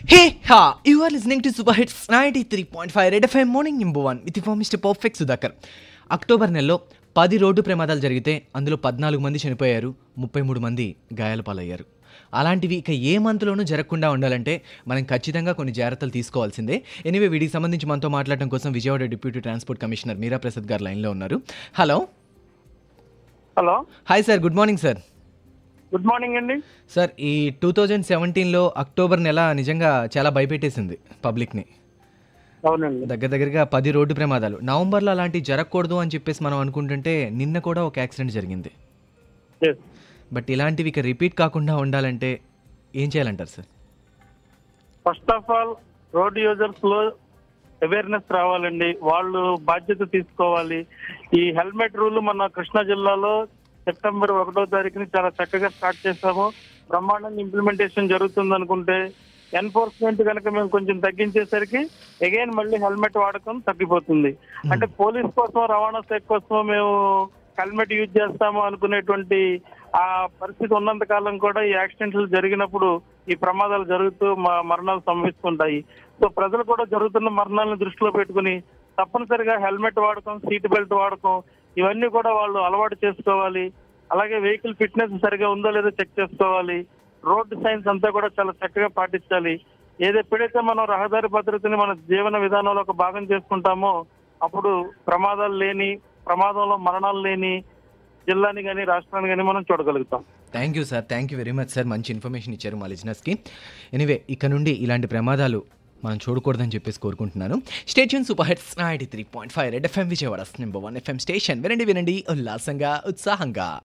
Hey ha! You are listening to Super Hits 93.5 Red FM Morning Number 1 with your Mr. Perfect Sudhakar October నెలలో పది road ప్రమాదాలు జరిగితే అందులో పద్నాలుగు మంది చనిపోయారు ముప్పై మూడు మంది గాయాల పాలయ్యారు అలాంటివి ఇక ఏ మంత్లోనూ జరగకుండా ఉండాలంటే మనం ఖచ్చితంగా కొన్ని జాగ్రత్తలు తీసుకోవాల్సిందే ఎనివే వీటికి సంబంధించి మనతో మాట్లాడడం కోసం Vijayawada deputy transport commissioner Meera Prasad garu లైన్లో ఉన్నారు hello hello hi sir good morning sir good morning అండి సార్ ఈ టూ థౌజండ్ సెవెంటీన్లో అక్టోబర్ నెల నిజంగా చాలా భయపెట్టేసింది పబ్లిక్ని అవునండి దగ్గర దగ్గరగా పది రోడ్డు ప్రమాదాలు నవంబర్లో అలాంటివి జరగకూడదు అని చెప్పేసి మనం అనుకుంటుంటే నిన్న కూడా ఒక యాక్సిడెంట్ జరిగింది Yes. బట్ ఇలాంటివి ఇక రిపీట్ కాకుండా ఉండాలంటే ఏం చేయాలంటారు sir first of all road users లో అవేర్నెస్ రావాలండి వాళ్ళు బాధ్యత తీసుకోవాలి ఈ హెల్మెట్ రూల్ మన కృష్ణా జిల్లాలో సెప్టెంబర్ ఒకటో తారీఖుని చాలా చక్కగా స్టార్ట్ చేస్తాము బ్రహ్మాండంగా ఇంప్లిమెంటేషన్ జరుగుతుంది అనుకుంటే ఎన్ఫోర్స్మెంట్ కనుక మేము కొంచెం తగ్గించేసరికి అగైన్ మళ్ళీ హెల్మెట్ వాడకం తగ్గిపోతుంది అంటే పోలీస్ కోసం రవాణా శాఖ కోసం మేము హెల్మెట్ యూజ్ చేస్తాము అనుకునేటువంటి ఆ పరిస్థితి ఉన్నంత కాలం కూడా ఈ యాక్సిడెంట్లు జరిగినప్పుడు ఈ ప్రమాదాలు జరుగుతూ మ- మరణాలు సంభవిస్తుంటాయి సో ప్రజలు కూడా జరుగుతున్న మరణాలను దృష్టిలో పెట్టుకుని తప్పనిసరిగా హెల్మెట్ వాడకం సీట్ బెల్ట్ వాడకం ఇవన్నీ కూడా వాళ్ళు అలవాటు చేసుకోవాలి అలాగే వెహికల్ ఫిట్నెస్ సరిగా ఉందో లేదో చెక్ చేసుకోవాలి రోడ్ సైన్స్ అంతా కూడా చాలా చక్కగా పాటించాలి ఏది ఎప్పుడైతే మనం రహదారి భద్రతని మన జీవన విధానంలో ఒక భాగం చేసుకుంటామో అప్పుడు ప్రమాదాలు లేని ప్రమాదంలో మరణాలు లేని జిల్లాని కానీ రాష్ట్రాన్ని కానీ మనం చూడగలుగుతాం thank you sir thank you very much sir మంచి ఇన్ఫర్మేషన్ ఇచ్చారు మా లిజినెస్కి ఎనివే ఇక నుండి ఇలాంటి ప్రమాదాలు మనం చూడకూడదని చెప్పేసి కోరుకుంటున్నాను station super hits ninety three point five red FM Vijayawada number one FM station వినండి వినండి ఉల్లాసంగా ఉత్సాహంగా